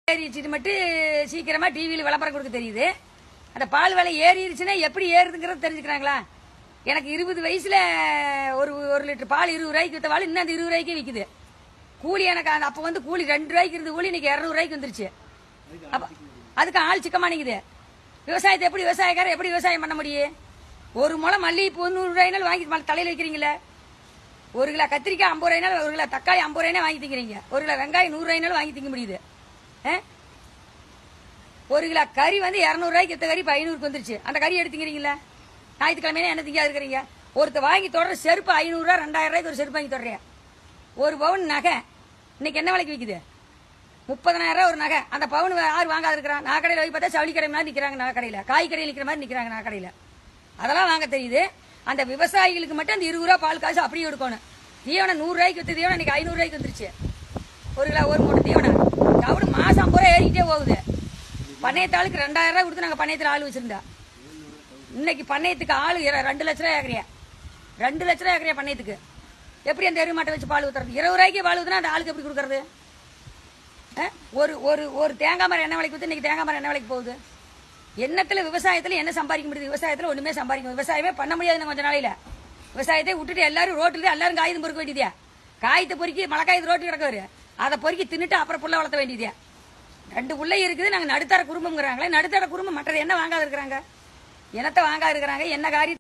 ஏறிடுச்சு மட்டும் சீக்கிரமா டிவியில் விளம்பரம் கொடுக்க தெரியுது அந்த பால் விலை ஏறிடுச்சுன்னா எப்படி ஏறுதுங்கிறது தெரிஞ்சுக்கிறாங்களா எனக்கு இருபது வயசுல ஒரு ஒரு லிட்டர் பால் இருபது ரூபாய்க்கு வித்த பால் இன்னும் அந்த இருபது ரூபாய்க்கு விற்குது கூலி எனக்கு அந்த அப்போ வந்து கூலி ரெண்டு ரூபாய்க்கு இருந்த கூலி இன்னைக்கு இரநூறு ரூபாய்க்கு வந்துருச்சு அப்ப அதுக்கு ஆள் சிக்கமா நிக்குது விவசாயத்தை எப்படி விவசாயக்காரர் எப்படி விவசாயம் பண்ண முடியும் ஒரு முளை மல்லிகைப்பூ நூறு ரூபாய்னாலும் வாங்கி ம- தலையில வைக்கிறீங்களே ஒரு கிலோ கத்திரிக்காய் ஐம்பது ரூபாய்னாலும் ஒரு கிலோ தக்காளி ஐம்பது ரூபாய்னா வாங்கி திங்கிறீங்க ஒரு கிலோ வெங்காயம் நூறு ரூபாய்னாலும் வாங்கி திங்க முடியுது ஆ? ஒரு கிலோ கறி வந்து இரநூறுவாய்க்கு வித்த கறி இப்போ ஐநூறுக்கு வந்துருச்சு அந்த கறி எடுத்துக்கிறீங்களா ஞாயிற்றுக்கிழமையே என்ன திங்க இருக்கிறீங்க ஒருத்தர் வாங்கி தொடர செருப்பு ஐநூறுரூவா ரெண்டாயிரம் ரூபாய்க்கு ஒரு செருப்பு வாங்கி தொடறேன் ஒரு பவுன் நகை இன்னைக்கு என்ன விலைக்கு விற்குது முப்பதனாயிரம் ரூபாய் ஒரு நகை அந்த பவுன் யார் வாங்காது இருக்கிறான் நான் கடையில் போய் பார்த்தா சவுளி கடை மாதிரி நிற்கிறாங்க நகை கடையில் காய் கடையில் நிற்கிற மாதிரி நிற்கிறாங்க நகை கடையில் அதெல்லாம் வாங்க தெரியுது அந்த விவசாயிகளுக்கு மட்டும் அந்த இருபது ரூபா பால் காசு அப்படியே எடுக்கணும் தீவனம் நூறு ரூபாய்க்கு வித்த தீவனம் இன்னைக்கு ஐநூறு ரூபாய்க்கு வந்துருச்சு ஒரு கிலோ ஒரு மூணு தீவனம் தவிடு மாசம் ஐம்பது ரூபா ஏறிக்கிட்டே போகுது பண்ணையத்தாளுக்கு ரெண்டாயிரம் ரூபாய் கொடுத்து நாங்கள் பண்ணையத்தில் ஆள் வச்சிருந்தா இன்னைக்கு பண்ணையத்துக்கு ஆள் இர- ரெண்டு லட்ச ரூபாய் ஏக்கறியா ரெண்டு லட்ச ரூபாய் ஏக்கறியா பண்ணையத்துக்கு எப்படி அந்த எருமாட்டை வச்சு பால் ஊத்துறது இருபது ரூபாய்க்கு பால் ஊத்துனா அந்த ஆளுக்கு எப்படி கொடுக்கறது ஆ? ஒரு ஒரு ஒரு தேங்காய் மரம் என்ன விலைக்கு வித்து இன்னைக்கு தேங்காய் மரம் என்ன விலைக்கு போகுது என்னத்துல விவசாயத்துல என்ன சம்பாதிக்க முடியுது விவசாயத்துல ஒண்ணுமே சம்பாதிக்க முடியாது. விவசாயமே பண்ண முடியாது கொஞ்ச நாளையில விவசாயத்தை விட்டுட்டு எல்லாரும் ரோட்டுல எல்லாரும் காகிதம் பொறுக்க வேண்டியதே காயத்தை பொறுக்கி மழை காயத்து ரோட்டு கிடக்குவாரு அதை பொறுக்கி தின்னுட்டு அப்புறம் புள்ள வளர்த்த வேண்டியதே ரெண்டு புள்ளை இருக்குது நாங்க நடுத்தர குடும்பம்ங்கிறாங்களே நடுத்தர குடும்பம் மற்றது என்ன வாங்காது இருக்கிறாங்க என்னத்தை வாங்காது இருக்கிறாங்க என்ன காரியம்